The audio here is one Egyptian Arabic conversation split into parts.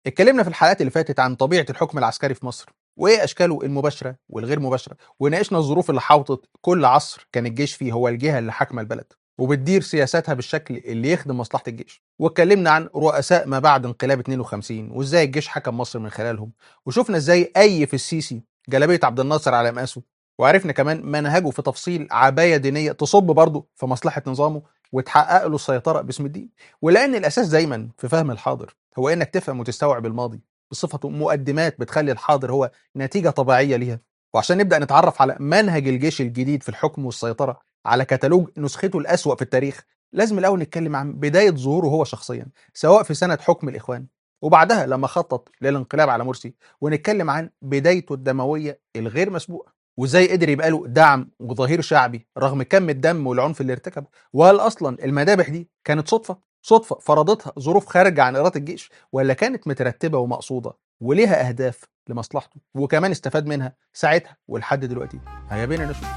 اتكلمنا في الحلقات اللي فاتت عن طبيعة الحكم العسكري في مصر وايه اشكاله المباشرة والغير مباشرة وناقشنا الظروف اللي حاوطت كل عصر كان الجيش فيه هو الجهة اللي حاكمة البلد وبتدير سياساتها بالشكل اللي يخدم مصلحة الجيش واتكلمنا عن رؤساء ما بعد انقلاب 52 وازاي الجيش حكم مصر من خلالهم وشفنا ازاي اي في السيسي جلبية عبد الناصر على مقاسه وعرفنا كمان منهجه في تفصيل عباية دينية تصب برضه في مصلحة نظامه وتحقق له السيطرة باسم الدين ولأن الأساس دايما في فهم الحاضر هو إنك تفهم وتستوعب الماضي بصفته مقدمات بتخلي الحاضر هو نتيجة طبيعية ليها وعشان نبدأ نتعرف على منهج الجيش الجديد في الحكم والسيطرة على كتالوج نسخته الأسوأ في التاريخ لازم الأول نتكلم عن بداية ظهوره هو شخصيا سواء في سنة حكم الإخوان وبعدها لما خطط للانقلاب على مرسي ونتكلم عن بدايته الدموية الغير مسبوقة وازاي قدر يبقى له دعم وظهير شعبي رغم كم الدم والعنف اللي ارتكبه وهل اصلا المذابح دي كانت صدفه صدفه فرضتها ظروف خارجه عن اراده الجيش ولا كانت مترتبه ومقصوده وليها اهداف لمصلحته وكمان استفاد منها ساعتها ولحد دلوقتي هيا بينا نشوف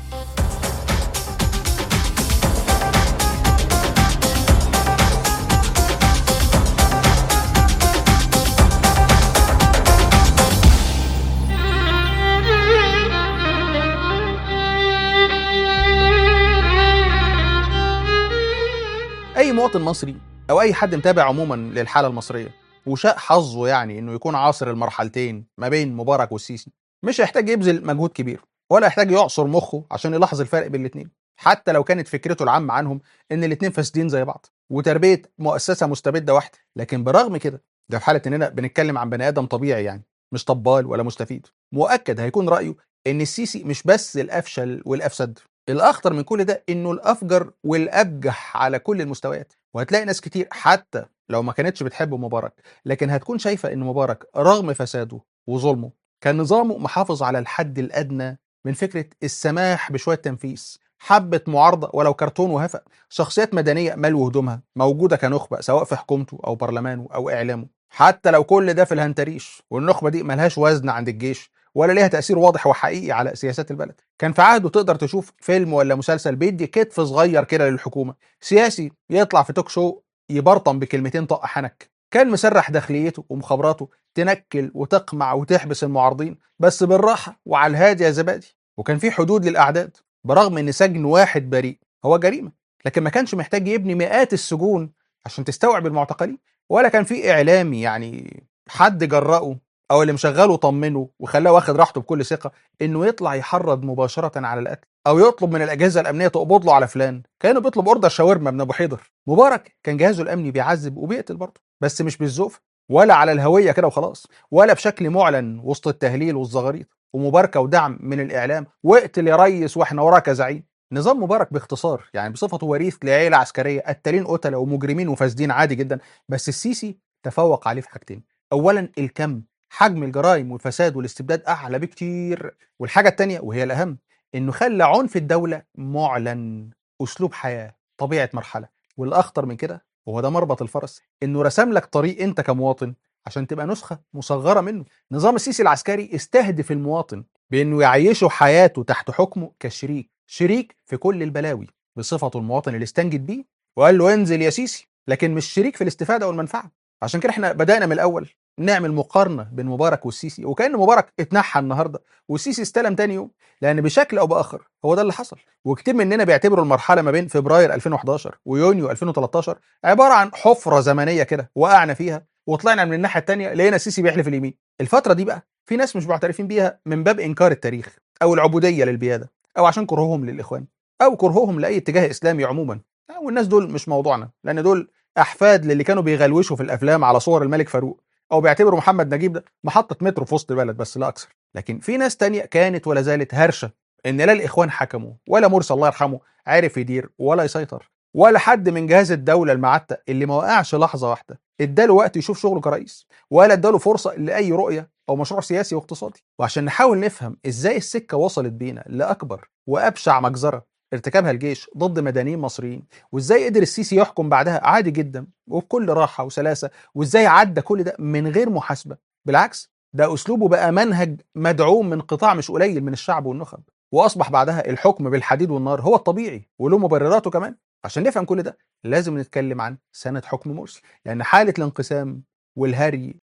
اي مواطن مصري او اي حد متابع عموما للحاله المصريه وشاء حظه يعني انه يكون عاصر المرحلتين ما بين مبارك والسيسي مش هيحتاج يبذل مجهود كبير ولا يحتاج يعصر مخه عشان يلاحظ الفرق بين الاثنين حتى لو كانت فكرته العامه عنهم ان الاثنين فاسدين زي بعض وتربيه مؤسسه مستبده واحده لكن برغم كده ده في حاله اننا بنتكلم عن بني ادم طبيعي يعني مش طبال ولا مستفيد مؤكد هيكون رايه ان السيسي مش بس الافشل والافسد الاخطر من كل ده انه الافجر والابجح على كل المستويات وهتلاقي ناس كتير حتى لو ما كانتش بتحب مبارك لكن هتكون شايفه ان مبارك رغم فساده وظلمه كان نظامه محافظ على الحد الادنى من فكره السماح بشويه تنفيذ حبه معارضه ولو كرتون وهفق شخصيات مدنيه ملو هدومها موجوده كنخبه سواء في حكومته او برلمانه او اعلامه حتى لو كل ده في الهنتريش والنخبه دي ملهاش وزن عند الجيش ولا ليها تأثير واضح وحقيقي على سياسات البلد كان في عهده تقدر تشوف فيلم ولا مسلسل بيدي كتف صغير كده للحكومة سياسي يطلع في توك شو يبرطم بكلمتين طق حنك كان مسرح داخليته ومخابراته تنكل وتقمع وتحبس المعارضين بس بالراحة وعلى الهادي يا زبادي وكان في حدود للأعداد برغم إن سجن واحد بريء هو جريمة لكن ما كانش محتاج يبني مئات السجون عشان تستوعب المعتقلين ولا كان في إعلامي يعني حد جرأه او اللي مشغله طمنه وخلاه واخد راحته بكل ثقه انه يطلع يحرض مباشره على القتل او يطلب من الاجهزه الامنيه تقبض له على فلان كانه بيطلب اوردر شاورما من ابو حيدر مبارك كان جهازه الامني بيعذب وبيقتل برضه بس مش بالزوف ولا على الهويه كده وخلاص ولا بشكل معلن وسط التهليل والزغاريط ومباركه ودعم من الاعلام واقتل يا ريس واحنا وراك يا زعيم نظام مبارك باختصار يعني بصفته وريث لعيله عسكريه قتالين قتله ومجرمين وفاسدين عادي جدا بس السيسي تفوق عليه في حاجتين اولا الكم حجم الجرائم والفساد والاستبداد اعلى بكتير والحاجه الثانيه وهي الاهم انه خلى عنف الدوله معلن اسلوب حياه طبيعه مرحله والاخطر من كده وهو ده مربط الفرس انه رسم لك طريق انت كمواطن عشان تبقى نسخه مصغره منه نظام السيسي العسكري استهدف المواطن بانه يعيشه حياته تحت حكمه كشريك شريك في كل البلاوي بصفته المواطن اللي استنجد بيه وقال له انزل يا سيسي لكن مش شريك في الاستفاده والمنفعه عشان كده احنا بدانا من الاول نعمل مقارنه بين مبارك والسيسي وكان مبارك اتنحى النهارده والسيسي استلم تاني يوم لان بشكل او باخر هو ده اللي حصل وكتير مننا بيعتبروا المرحله ما بين فبراير 2011 ويونيو 2013 عباره عن حفره زمنيه كده وقعنا فيها وطلعنا من الناحيه الثانيه لقينا السيسي بيحلف اليمين الفتره دي بقى في ناس مش معترفين بيها من باب انكار التاريخ او العبوديه للبياده او عشان كرههم للاخوان او كرههم لاي اتجاه اسلامي عموما والناس دول مش موضوعنا لان دول احفاد للي كانوا بيغلوشوا في الافلام على صور الملك فاروق او بيعتبروا محمد نجيب ده محطه مترو في وسط البلد بس لا اكثر لكن في ناس تانية كانت ولا زالت هرشه ان لا الاخوان حكموا ولا مرسي الله يرحمه عارف يدير ولا يسيطر ولا حد من جهاز الدوله المعتق اللي ما وقعش لحظه واحده اداله وقت يشوف شغله كرئيس ولا اداله فرصه لاي رؤيه او مشروع سياسي واقتصادي وعشان نحاول نفهم ازاي السكه وصلت بينا لاكبر وابشع مجزره ارتكبها الجيش ضد مدنيين مصريين وازاي قدر السيسي يحكم بعدها عادي جدا وبكل راحه وسلاسه وازاي عدى كل ده من غير محاسبه بالعكس ده اسلوبه بقى منهج مدعوم من قطاع مش قليل من الشعب والنخب واصبح بعدها الحكم بالحديد والنار هو الطبيعي وله مبرراته كمان عشان نفهم كل ده لازم نتكلم عن سنه حكم مرسي لان حاله الانقسام والهري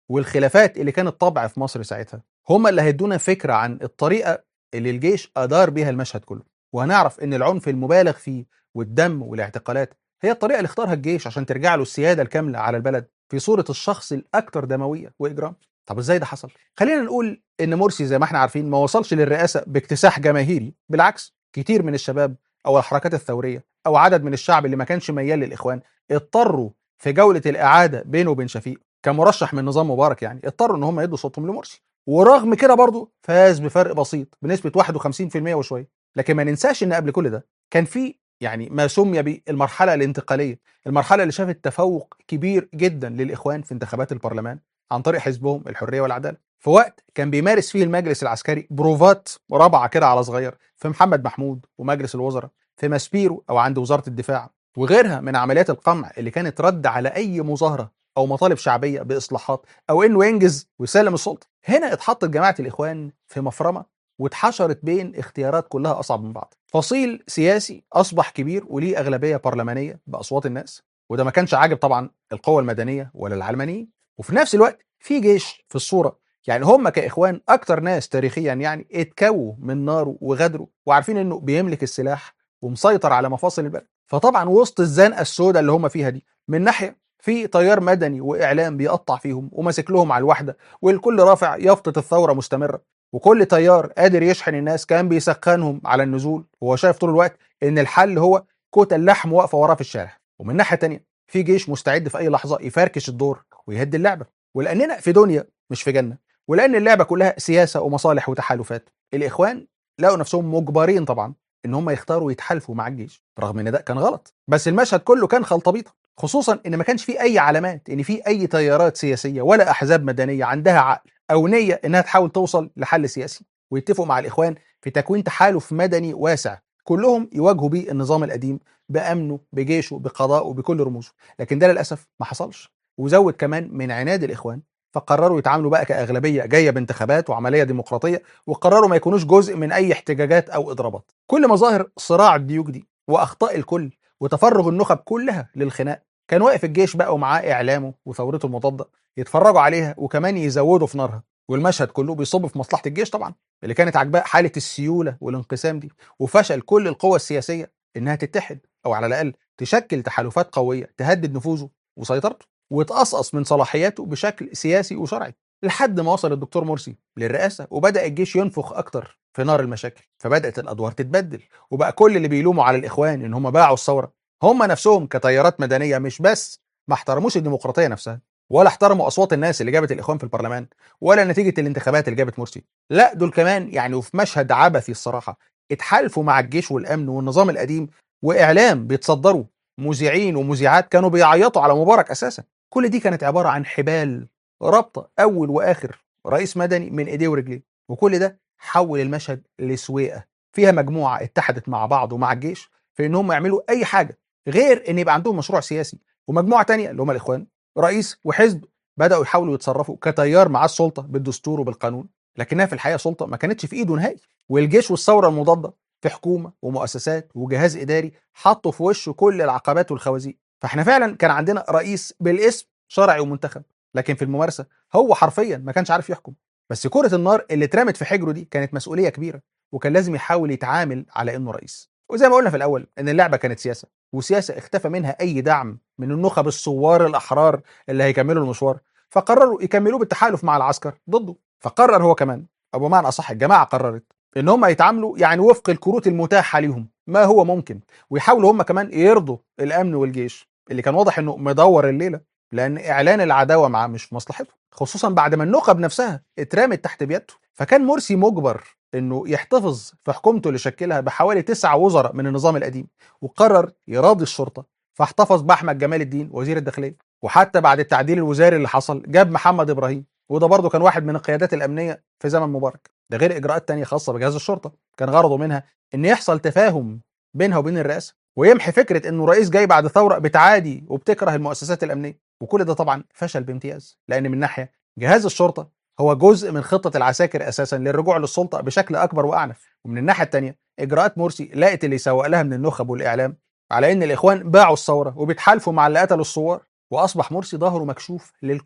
والخلافات اللي كانت طبع في مصر ساعتها هم اللي هيدونا فكره عن الطريقه اللي الجيش ادار بيها المشهد كله وهنعرف ان العنف المبالغ فيه والدم والاعتقالات هي الطريقه اللي اختارها الجيش عشان ترجع له السياده الكامله على البلد في صوره الشخص الاكثر دمويه واجرام طب ازاي ده حصل خلينا نقول ان مرسي زي ما احنا عارفين ما وصلش للرئاسه باكتساح جماهيري بالعكس كتير من الشباب او الحركات الثوريه او عدد من الشعب اللي ما كانش ميال للاخوان اضطروا في جوله الاعاده بينه وبين شفيق كمرشح من نظام مبارك يعني اضطروا ان هم يدوا صوتهم لمرسي ورغم كده برضه فاز بفرق بسيط بنسبه 51% وشويه لكن ما ننساش ان قبل كل ده كان في يعني ما سمي بالمرحله الانتقاليه المرحله اللي شافت تفوق كبير جدا للاخوان في انتخابات البرلمان عن طريق حزبهم الحريه والعداله في وقت كان بيمارس فيه المجلس العسكري بروفات رابعه كده على صغير في محمد محمود ومجلس الوزراء في ماسبيرو او عند وزاره الدفاع وغيرها من عمليات القمع اللي كانت رد على اي مظاهره او مطالب شعبيه باصلاحات او انه ينجز ويسلم السلطه هنا اتحطت جماعه الاخوان في مفرمه واتحشرت بين اختيارات كلها اصعب من بعض فصيل سياسي اصبح كبير وليه اغلبيه برلمانيه باصوات الناس وده ما كانش عاجب طبعا القوى المدنيه ولا العلمانيين وفي نفس الوقت في جيش في الصوره يعني هم كاخوان اكتر ناس تاريخيا يعني اتكووا من ناره وغدره وعارفين انه بيملك السلاح ومسيطر على مفاصل البلد فطبعا وسط الزنقه السوداء اللي هم فيها دي من ناحيه في تيار مدني واعلام بيقطع فيهم وماسك لهم على الوحده والكل رافع يافطه الثوره مستمره وكل تيار قادر يشحن الناس كان بيسخنهم على النزول وهو شايف طول الوقت ان الحل هو كتل لحم واقفه وراه في الشارع ومن ناحيه تانية في جيش مستعد في اي لحظه يفركش الدور ويهد اللعبه ولاننا في دنيا مش في جنه ولان اللعبه كلها سياسه ومصالح وتحالفات الاخوان لقوا نفسهم مجبرين طبعا ان هم يختاروا يتحالفوا مع الجيش رغم ان ده كان غلط بس المشهد كله كان خلطبيطه خصوصا ان ما كانش في اي علامات ان في اي تيارات سياسيه ولا احزاب مدنيه عندها عقل او نيه انها تحاول توصل لحل سياسي ويتفقوا مع الاخوان في تكوين تحالف مدني واسع كلهم يواجهوا بيه النظام القديم بامنه بجيشه بقضائه بكل رموزه لكن ده للاسف ما حصلش وزود كمان من عناد الاخوان فقرروا يتعاملوا بقى كاغلبيه جايه بانتخابات وعمليه ديمقراطيه وقرروا ما يكونوش جزء من اي احتجاجات او اضرابات كل مظاهر صراع الديوك دي واخطاء الكل وتفرغ النخب كلها للخناق كان واقف الجيش بقى ومعاه اعلامه وثورته المضاده يتفرجوا عليها وكمان يزودوا في نارها والمشهد كله بيصب في مصلحه الجيش طبعا اللي كانت عاجباه حاله السيوله والانقسام دي وفشل كل القوى السياسيه انها تتحد او على الاقل تشكل تحالفات قويه تهدد نفوذه وسيطرته وتقصقص من صلاحياته بشكل سياسي وشرعي لحد ما وصل الدكتور مرسي للرئاسه وبدا الجيش ينفخ اكتر في نار المشاكل فبدات الادوار تتبدل وبقى كل اللي بيلوموا على الاخوان ان هم باعوا الثوره هم نفسهم كتيارات مدنيه مش بس ما احترموش الديمقراطيه نفسها ولا احترموا اصوات الناس اللي جابت الاخوان في البرلمان ولا نتيجه الانتخابات اللي جابت مرسي لا دول كمان يعني وفي مشهد عبثي الصراحه اتحالفوا مع الجيش والامن والنظام القديم واعلام بيتصدروا مذيعين ومذيعات كانوا بيعيطوا على مبارك اساسا كل دي كانت عباره عن حبال رابطه اول واخر رئيس مدني من ايديه ورجليه وكل ده حول المشهد لسويقه فيها مجموعه اتحدت مع بعض ومع الجيش في ان هم يعملوا اي حاجه غير ان يبقى عندهم مشروع سياسي ومجموعه تانية اللي هم الاخوان رئيس وحزب بداوا يحاولوا يتصرفوا كتيار مع السلطه بالدستور وبالقانون لكنها في الحقيقه سلطه ما كانتش في ايده نهائي والجيش والثوره المضاده في حكومه ومؤسسات وجهاز اداري حطوا في وشه كل العقبات والخوازيق فاحنا فعلا كان عندنا رئيس بالاسم شرعي ومنتخب لكن في الممارسه هو حرفيا ما كانش عارف يحكم بس كره النار اللي اترمت في حجره دي كانت مسؤوليه كبيره وكان لازم يحاول يتعامل على انه رئيس وزي ما قلنا في الاول ان اللعبه كانت سياسه وسياسه اختفى منها اي دعم من النخب الثوار الاحرار اللي هيكملوا المشوار فقرروا يكملوه بالتحالف مع العسكر ضده فقرر هو كمان او بمعنى اصح الجماعه قررت ان هم يتعاملوا يعني وفق الكروت المتاحه ليهم ما هو ممكن ويحاولوا هم كمان يرضوا الامن والجيش اللي كان واضح انه مدور الليله لان اعلان العداوه معاه مش في مصلحته خصوصا بعد ما النخب نفسها اترمت تحت بيده فكان مرسي مجبر انه يحتفظ في حكومته اللي شكلها بحوالي تسعة وزراء من النظام القديم وقرر يراضي الشرطه فاحتفظ باحمد جمال الدين وزير الداخليه وحتى بعد التعديل الوزاري اللي حصل جاب محمد ابراهيم وده برضه كان واحد من القيادات الامنيه في زمن مبارك ده غير اجراءات تانية خاصه بجهاز الشرطه كان غرضه منها ان يحصل تفاهم بينها وبين الرئاسه ويمحي فكره انه رئيس جاي بعد ثوره بتعادي وبتكره المؤسسات الامنيه وكل ده طبعا فشل بامتياز لان من ناحيه جهاز الشرطه هو جزء من خطه العساكر اساسا للرجوع للسلطه بشكل اكبر واعنف ومن الناحيه الثانيه اجراءات مرسي لقت اللي يسوق لها من النخب والاعلام على ان الاخوان باعوا الثوره وبيتحالفوا مع اللي قتلوا الثوار واصبح مرسي ظهره مكشوف للكل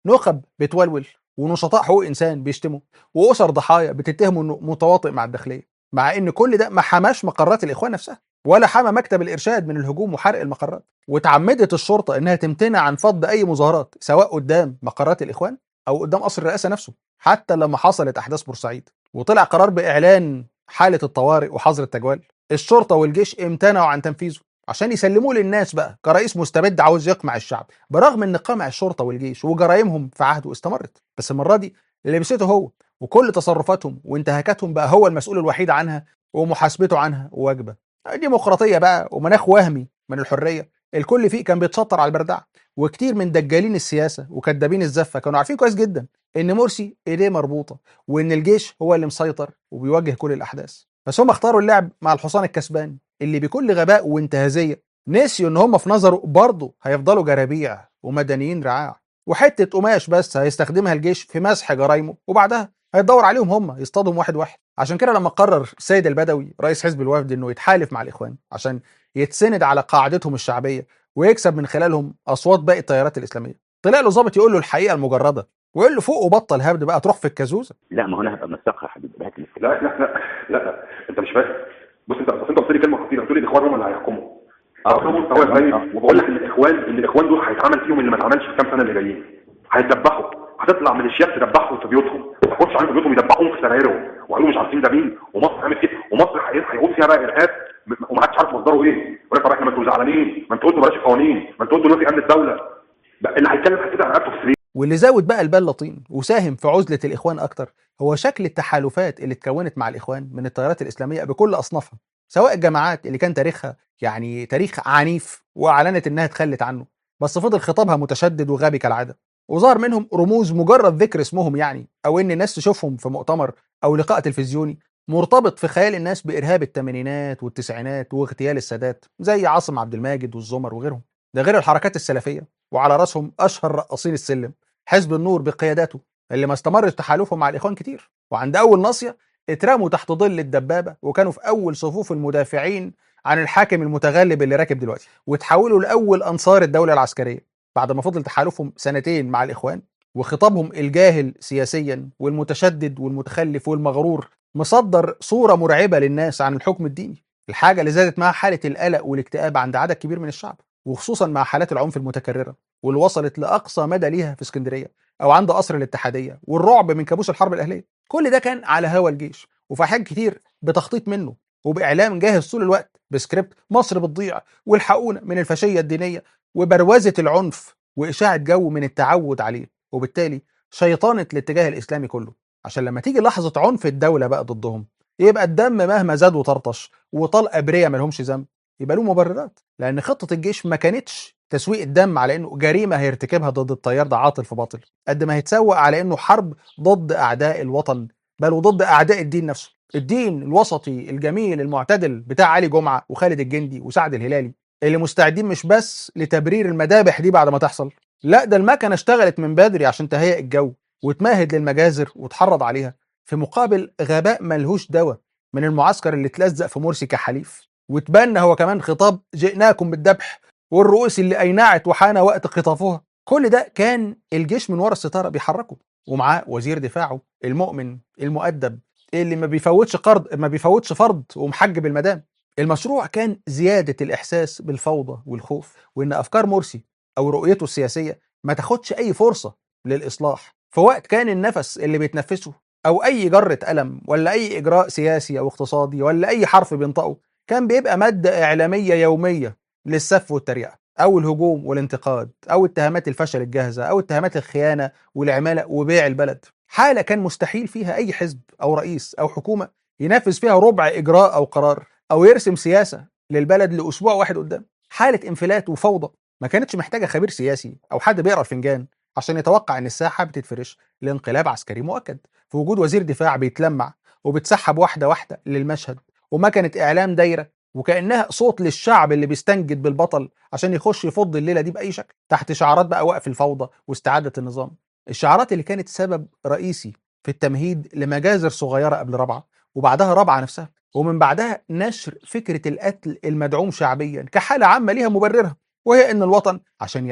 نخب بتولول ونشطاء حقوق انسان بيشتموا واسر ضحايا بتتهموا انه متواطئ مع الداخليه مع ان كل ده ما حماش مقرات الاخوان نفسها ولا حمى مكتب الارشاد من الهجوم وحرق المقرات وتعمدت الشرطه انها تمتنع عن فض اي مظاهرات سواء قدام مقرات الاخوان او قدام قصر الرئاسه نفسه حتى لما حصلت احداث بورسعيد وطلع قرار باعلان حاله الطوارئ وحظر التجوال الشرطه والجيش امتنعوا عن تنفيذه عشان يسلموه للناس بقى كرئيس مستبد عاوز يقمع الشعب برغم ان قمع الشرطه والجيش وجرائمهم في عهده استمرت بس المره دي اللي لبسته هو وكل تصرفاتهم وانتهاكاتهم بقى هو المسؤول الوحيد عنها ومحاسبته عنها واجبه ديمقراطيه بقى ومناخ وهمي من الحريه الكل فيه كان بيتشطر على البردعه وكتير من دجالين السياسه وكدابين الزفه كانوا عارفين كويس جدا ان مرسي ايديه مربوطه وان الجيش هو اللي مسيطر وبيوجه كل الاحداث بس هم اختاروا اللعب مع الحصان الكسبان اللي بكل غباء وانتهازيه نسيوا ان هم في نظره برضه هيفضلوا جرابيع ومدنيين رعاع وحته قماش بس هيستخدمها الجيش في مسح جرايمه وبعدها هيدور عليهم هم يصطادهم واحد واحد عشان كده لما قرر السيد البدوي رئيس حزب الوفد انه يتحالف مع الاخوان عشان يتسند على قاعدتهم الشعبيه ويكسب من خلالهم اصوات باقي التيارات الاسلاميه طلع له ظابط يقول له الحقيقه المجرده ويقول له فوق وبطل هبد بقى تروح في الكازوزه لا ما هو انا هبقى منسقها يا حبيبي بهات لي لا لا لا لا لا انت مش فاهم بص انت بص انت قلت لي كلمه خطيره قلت لي الاخوان هم اللي هيحكموا اقربوا هو ابراهيم وبقول لك ان الاخوان ان الاخوان دول هيتعمل فيهم اللي ما اتعملش في الكام سنه اللي جايين هيتدبحوا هتطلع من الشيخ تدبحهم في بيوتهم ما تاخدش عليهم في بيوتهم يدبحوهم في سرايرهم وقالوا مش عارفين ده مين ومصر عملت كده ومصر هي- هيقول فيها بقى ارهاب م- وما حدش عارف مصدره ايه ولكن احنا ما انتوا زعلانين ما انتوا قلتوا بلاش القوانين ما انتوا قلتوا دلوقتي امن الدوله بقى اللي هيتكلم كده رقبته في سرير واللي زود بقى البال لطين وساهم في عزله الاخوان اكتر هو شكل التحالفات اللي اتكونت مع الاخوان من التيارات الاسلاميه بكل اصنافها سواء الجماعات اللي كان تاريخها يعني تاريخ عنيف واعلنت انها تخلت عنه بس فضل خطابها متشدد وغبي كالعاده وظهر منهم رموز مجرد ذكر اسمهم يعني او ان الناس تشوفهم في مؤتمر او لقاء تلفزيوني مرتبط في خيال الناس بارهاب الثمانينات والتسعينات واغتيال السادات زي عاصم عبد الماجد والزمر وغيرهم ده غير الحركات السلفيه وعلى راسهم اشهر رقاصين السلم حزب النور بقياداته اللي ما استمرش تحالفهم مع الاخوان كتير وعند اول ناصيه اترموا تحت ظل الدبابه وكانوا في اول صفوف المدافعين عن الحاكم المتغلب اللي راكب دلوقتي وتحولوا لاول انصار الدوله العسكريه بعد ما فضل تحالفهم سنتين مع الاخوان وخطابهم الجاهل سياسيا والمتشدد والمتخلف والمغرور مصدر صوره مرعبه للناس عن الحكم الديني الحاجه اللي زادت معها حاله القلق والاكتئاب عند عدد كبير من الشعب وخصوصا مع حالات العنف المتكرره واللي وصلت لاقصى مدى ليها في اسكندريه او عند قصر الاتحاديه والرعب من كابوس الحرب الاهليه كل ده كان على هوى الجيش وفي احيان كتير بتخطيط منه وباعلام جاهز طول الوقت بسكريبت مصر بتضيع والحقونا من الفاشيه الدينيه وبروزه العنف واشاعه جو من التعود عليه وبالتالي شيطانه الاتجاه الاسلامي كله عشان لما تيجي لحظه عنف الدوله بقى ضدهم يبقى الدم مهما زاد وطرطش وطال ابرياء مالهمش ذنب يبقى له مبررات لان خطه الجيش ما كانتش تسويق الدم على انه جريمه هيرتكبها ضد التيار ده عاطل في باطل قد ما هيتسوق على انه حرب ضد اعداء الوطن بل وضد اعداء الدين نفسه الدين الوسطي الجميل المعتدل بتاع علي جمعه وخالد الجندي وسعد الهلالي اللي مستعدين مش بس لتبرير المذابح دي بعد ما تحصل لا ده المكنه اشتغلت من بدري عشان تهيئ الجو وتمهد للمجازر وتحرض عليها في مقابل غباء ملهوش دواء من المعسكر اللي اتلزق في مرسي كحليف وتبنى هو كمان خطاب جئناكم بالذبح والرؤوس اللي اينعت وحان وقت خطافها كل ده كان الجيش من ورا الستاره بيحركه ومعاه وزير دفاعه المؤمن المؤدب اللي ما بيفوتش قرض ما بيفوتش فرض ومحجب المدام المشروع كان زياده الاحساس بالفوضى والخوف وان افكار مرسي او رؤيته السياسيه ما تاخدش اي فرصه للاصلاح في وقت كان النفس اللي بيتنفسه او اي جره قلم ولا اي اجراء سياسي او اقتصادي ولا اي حرف بينطقه كان بيبقى ماده اعلاميه يوميه للسف والتريقه او الهجوم والانتقاد او اتهامات الفشل الجاهزه او اتهامات الخيانه والعماله وبيع البلد حاله كان مستحيل فيها اي حزب او رئيس او حكومه ينفذ فيها ربع اجراء او قرار او يرسم سياسه للبلد لاسبوع واحد قدام حاله انفلات وفوضى ما كانتش محتاجه خبير سياسي او حد بيقرا الفنجان عشان يتوقع ان الساحه بتتفرش لانقلاب عسكري مؤكد في وجود وزير دفاع بيتلمع وبتسحب واحده واحده للمشهد ومكنه اعلام دايره وكانها صوت للشعب اللي بيستنجد بالبطل عشان يخش يفض الليله دي باي شكل تحت شعارات بقى وقف الفوضى واستعاده النظام الشعارات اللي كانت سبب رئيسي في التمهيد لمجازر صغيره قبل رابعه وبعدها رابعه نفسها ومن بعدها نشر فكره القتل المدعوم شعبيا كحاله عامه ليها مبررها وهي ان الوطن عشان يعيش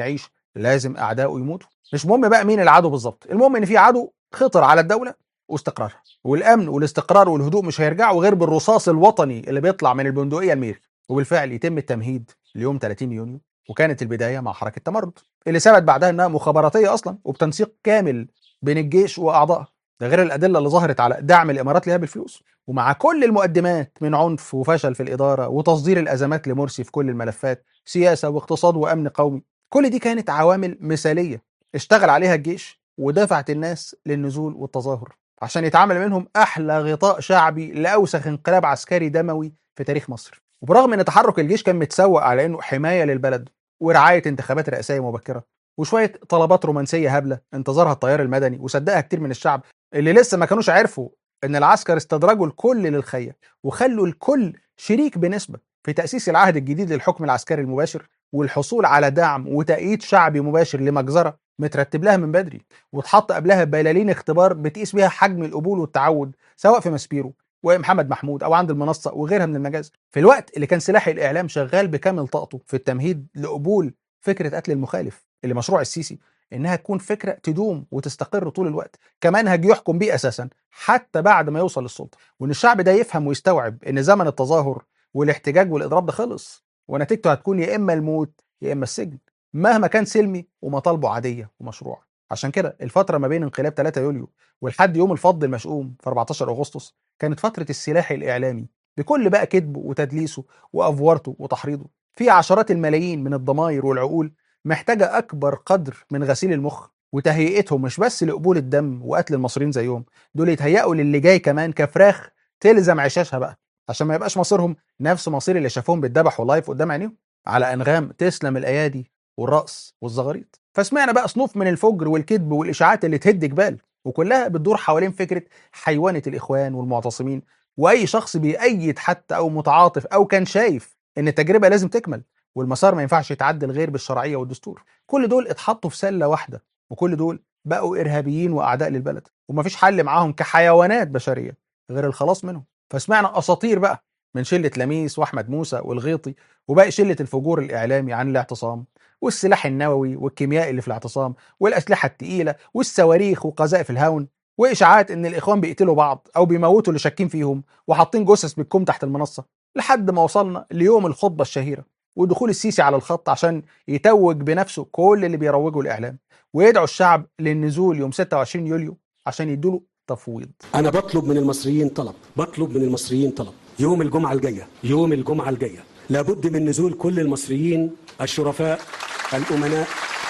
لازم اعدائه يموتوا مش مهم بقى مين العدو بالظبط المهم ان في عدو خطر على الدوله واستقرارها والامن والاستقرار والهدوء مش هيرجعوا غير بالرصاص الوطني اللي بيطلع من البندقيه الميري وبالفعل يتم التمهيد ليوم 30 يونيو وكانت البدايه مع حركه تمرد اللي ثبت بعدها انها مخابراتيه اصلا وبتنسيق كامل بين الجيش واعضائها ده غير الادله اللي ظهرت على دعم الامارات ليها بالفلوس ومع كل المقدمات من عنف وفشل في الاداره وتصدير الازمات لمرسي في كل الملفات سياسه واقتصاد وامن قومي كل دي كانت عوامل مثاليه اشتغل عليها الجيش ودفعت الناس للنزول والتظاهر عشان يتعمل منهم احلى غطاء شعبي لاوسخ انقلاب عسكري دموي في تاريخ مصر وبرغم ان تحرك الجيش كان متسوق على انه حمايه للبلد ورعايه انتخابات رئاسيه مبكره وشويه طلبات رومانسيه هبله انتظرها التيار المدني وصدقها كتير من الشعب اللي لسه ما كانوش عرفوا ان العسكر استدرجوا الكل للخيه وخلوا الكل شريك بنسبه في تاسيس العهد الجديد للحكم العسكري المباشر والحصول على دعم وتأييد شعبي مباشر لمجزره مترتب لها من بدري واتحط قبلها بلالين اختبار بتقيس بيها حجم القبول والتعود سواء في مسبيرو ومحمد محمود او عند المنصه وغيرها من المجاز في الوقت اللي كان سلاح الاعلام شغال بكامل طاقته في التمهيد لقبول فكره قتل المخالف اللي مشروع السيسي انها تكون فكره تدوم وتستقر طول الوقت كمنهج يحكم بيه اساسا حتى بعد ما يوصل للسلطه وان الشعب ده يفهم ويستوعب ان زمن التظاهر والاحتجاج والاضراب ده خلص ونتيجته هتكون يا اما الموت يا اما السجن مهما كان سلمي ومطالبه عاديه ومشروعه عشان كده الفتره ما بين انقلاب 3 يوليو ولحد يوم الفض المشؤوم في 14 اغسطس كانت فتره السلاح الاعلامي بكل بقى كذبه وتدليسه وافورته وتحريضه في عشرات الملايين من الضماير والعقول محتاجه اكبر قدر من غسيل المخ وتهيئتهم مش بس لقبول الدم وقتل المصريين زيهم دول يتهيئوا للي جاي كمان كفراخ تلزم عشاشها بقى عشان ما يبقاش مصيرهم نفس مصير اللي شافوهم بيتذبحوا لايف قدام عينيهم على انغام تسلم الايادي والرقص والزغاريط فسمعنا بقى صنوف من الفجر والكذب والاشاعات اللي تهد جبال وكلها بتدور حوالين فكره حيوانه الاخوان والمعتصمين واي شخص بيأيد حتى او متعاطف او كان شايف ان التجربه لازم تكمل والمسار ما ينفعش يتعدل غير بالشرعيه والدستور كل دول اتحطوا في سله واحده وكل دول بقوا ارهابيين واعداء للبلد ومفيش حل معاهم كحيوانات بشريه غير الخلاص منهم فسمعنا اساطير بقى من شله لميس واحمد موسى والغيطي وباقي شله الفجور الاعلامي عن الاعتصام والسلاح النووي والكيميائي اللي في الاعتصام والاسلحه الثقيله والصواريخ وقذائف الهاون واشاعات ان الاخوان بيقتلوا بعض او بيموتوا اللي شاكين فيهم وحاطين جثث بالكم تحت المنصه لحد ما وصلنا ليوم الخطبه الشهيره ودخول السيسي على الخط عشان يتوج بنفسه كل اللي بيروجه الاعلام ويدعو الشعب للنزول يوم 26 يوليو عشان يدوله تفويض أنا بطلب من المصريين طلب بطلب من المصريين طلب يوم الجمعة الجاية يوم الجمعة الجاية لابد من نزول كل المصريين الشرفاء الأمناء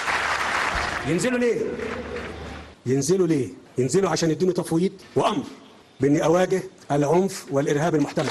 ينزلوا ليه؟ ينزلوا ليه؟ ينزلوا عشان يدوني تفويض وأمر بإني أواجه العنف والإرهاب المحتمل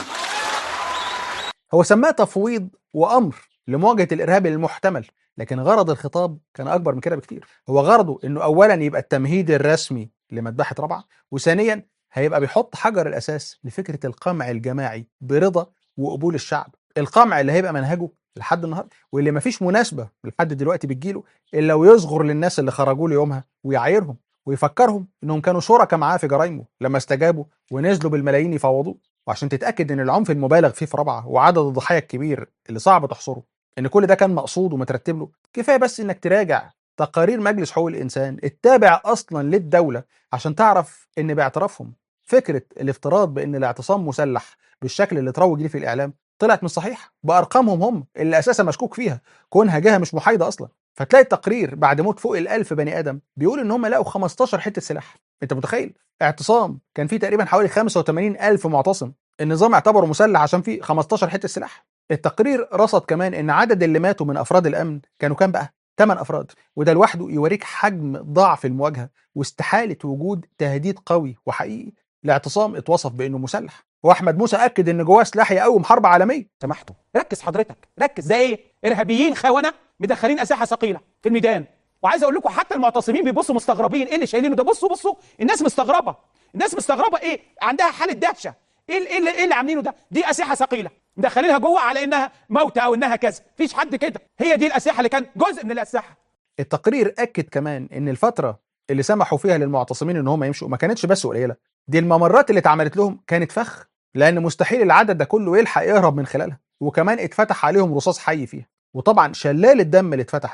هو سماه تفويض وامر لمواجهه الارهاب المحتمل لكن غرض الخطاب كان اكبر من كده بكتير هو غرضه انه اولا يبقى التمهيد الرسمي لمذبحه رابعه وثانيا هيبقى بيحط حجر الاساس لفكره القمع الجماعي برضا وقبول الشعب القمع اللي هيبقى منهجه لحد النهارده واللي مفيش مناسبه لحد دلوقتي بتجيله الا ويصغر للناس اللي خرجوا له يومها ويعايرهم ويفكرهم انهم كانوا شركاء معاه في جرايمه لما استجابوا ونزلوا بالملايين يفوضوه وعشان تتاكد ان العنف المبالغ فيه في رابعه وعدد الضحايا الكبير اللي صعب تحصره ان كل ده كان مقصود ومترتب له كفايه بس انك تراجع تقارير مجلس حقوق الانسان التابع اصلا للدوله عشان تعرف ان باعترافهم فكره الافتراض بان الاعتصام مسلح بالشكل اللي تروج ليه في الاعلام طلعت مش صحيحه بارقامهم هم اللي اساسا مشكوك فيها كونها جهه مش محايده اصلا فتلاقي التقرير بعد موت فوق الألف بني ادم بيقول ان هم لقوا 15 حته سلاح انت متخيل اعتصام كان فيه تقريبا حوالي 85 ألف معتصم النظام اعتبره مسلح عشان فيه 15 حته سلاح التقرير رصد كمان ان عدد اللي ماتوا من افراد الامن كانوا كام بقى 8 افراد وده لوحده يوريك حجم ضعف المواجهه واستحاله وجود تهديد قوي وحقيقي الاعتصام اتوصف بانه مسلح واحمد موسى اكد ان جواه سلاح يقوم حرب عالميه سمحتوا ركز حضرتك ركز ده ايه ارهابيين خونه مدخلين اسلحه ثقيله في الميدان وعايز اقول لكم حتى المعتصمين بيبصوا مستغربين ايه اللي شايلينه ده بصوا بصوا الناس مستغربه الناس مستغربه ايه عندها حاله دهشه ايه ال- ايه اللي, إيه اللي عاملينه ده دي اسلحه ثقيله مدخلينها جوه على انها موتى او انها كذا مفيش حد كده هي دي الاسلحه اللي كان جزء من الاسلحه التقرير اكد كمان ان الفتره اللي سمحوا فيها للمعتصمين ان هم يمشوا ما كانتش بس قليله دي الممرات اللي اتعملت لهم كانت فخ لان مستحيل العدد ده كله يلحق يهرب من خلالها وكمان اتفتح عليهم رصاص حي فيها وطبعا شلال الدم اللي اتفتح ده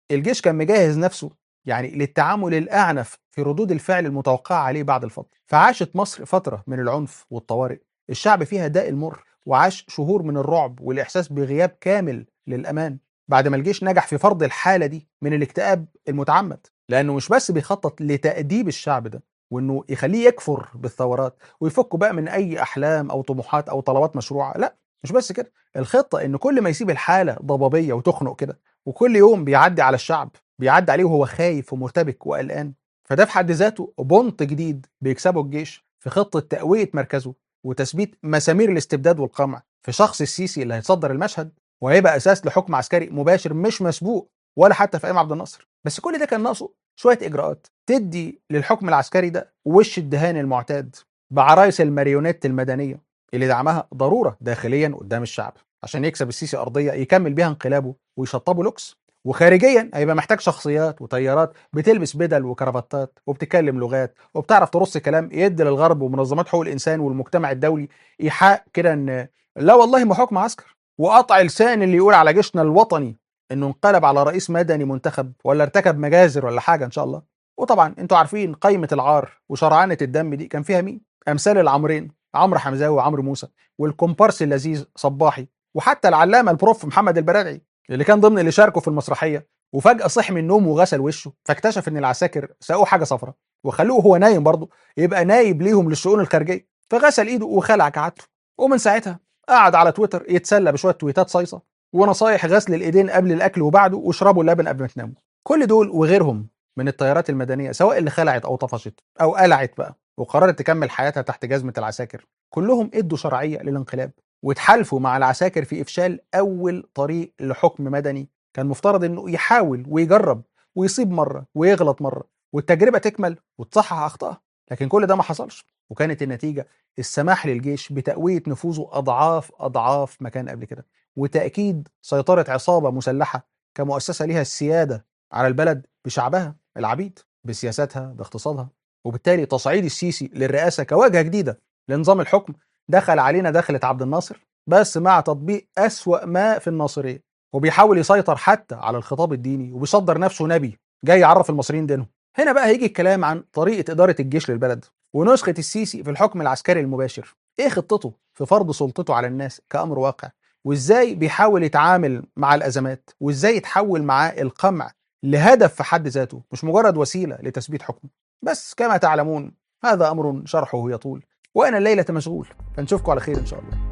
الجيش كان مجهز نفسه يعني للتعامل الأعنف في ردود الفعل المتوقعة عليه بعد الفضل فعاشت مصر فترة من العنف والطوارئ الشعب فيها داء المر وعاش شهور من الرعب والإحساس بغياب كامل للأمان بعد ما الجيش نجح في فرض الحالة دي من الاكتئاب المتعمد لأنه مش بس بيخطط لتأديب الشعب ده وإنه يخليه يكفر بالثورات ويفكوا بقى من أي أحلام أو طموحات أو طلبات مشروعة لا مش بس كده الخطة إن كل ما يسيب الحالة ضبابية وتخنق كده وكل يوم بيعدي على الشعب بيعدي عليه وهو خايف ومرتبك وقلقان فده في حد ذاته بونط جديد بيكسبه الجيش في خطة تقوية مركزه وتثبيت مسامير الاستبداد والقمع في شخص السيسي اللي هيتصدر المشهد وهيبقى اساس لحكم عسكري مباشر مش مسبوق ولا حتى في ايام عبد الناصر بس كل ده كان ناقصه شويه اجراءات تدي للحكم العسكري ده وش الدهان المعتاد بعرايس الماريونيت المدنيه اللي دعمها ضروره داخليا قدام الشعب عشان يكسب السيسي ارضيه يكمل بيها انقلابه ويشطبه لوكس وخارجيا هيبقى محتاج شخصيات وطيارات بتلبس بدل وكرافتات وبتتكلم لغات وبتعرف ترص كلام يدي للغرب ومنظمات حقوق الانسان والمجتمع الدولي ايحاء كده ان لا والله ما حكم عسكر وقطع لسان اللي يقول على جيشنا الوطني انه انقلب على رئيس مدني منتخب ولا ارتكب مجازر ولا حاجه ان شاء الله وطبعا انتوا عارفين قائمه العار وشرعنه الدم دي كان فيها مين امثال العمرين عمرو حمزاوي وعمرو موسى والكومبارس اللذيذ صباحي وحتى العلامه البروف محمد البرادعي اللي كان ضمن اللي شاركوا في المسرحيه وفجاه صحي من النوم وغسل وشه فاكتشف ان العساكر ساقوه حاجه صفرة وخلوه وهو نايم برضه يبقى نايب ليهم للشؤون الخارجيه فغسل ايده وخلع كعادته ومن ساعتها قعد على تويتر يتسلى بشويه تويتات صيصه ونصايح غسل الايدين قبل الاكل وبعده واشربوا اللبن قبل ما تناموا كل دول وغيرهم من التيارات المدنيه سواء اللي خلعت او طفشت او قلعت بقى وقررت تكمل حياتها تحت جزمه العساكر كلهم ادوا شرعيه للانقلاب واتحالفوا مع العساكر في افشال اول طريق لحكم مدني كان مفترض انه يحاول ويجرب ويصيب مره ويغلط مره والتجربه تكمل وتصحح اخطائها لكن كل ده ما حصلش وكانت النتيجه السماح للجيش بتقويه نفوذه اضعاف اضعاف ما كان قبل كده وتاكيد سيطره عصابه مسلحه كمؤسسه ليها السياده على البلد بشعبها العبيد بسياساتها باقتصادها وبالتالي تصعيد السيسي للرئاسه كواجهه جديده لنظام الحكم دخل علينا دخلة عبد الناصر بس مع تطبيق أسوأ ما في الناصرية وبيحاول يسيطر حتى على الخطاب الديني وبيصدر نفسه نبي جاي يعرف المصريين دينهم هنا بقى هيجي الكلام عن طريقة إدارة الجيش للبلد ونسخة السيسي في الحكم العسكري المباشر إيه خطته في فرض سلطته على الناس كأمر واقع وإزاي بيحاول يتعامل مع الأزمات وإزاي يتحول معاه القمع لهدف في حد ذاته مش مجرد وسيلة لتثبيت حكمه بس كما تعلمون هذا أمر شرحه يطول وأنا الليلة مشغول فنشوفكم على خير إن شاء الله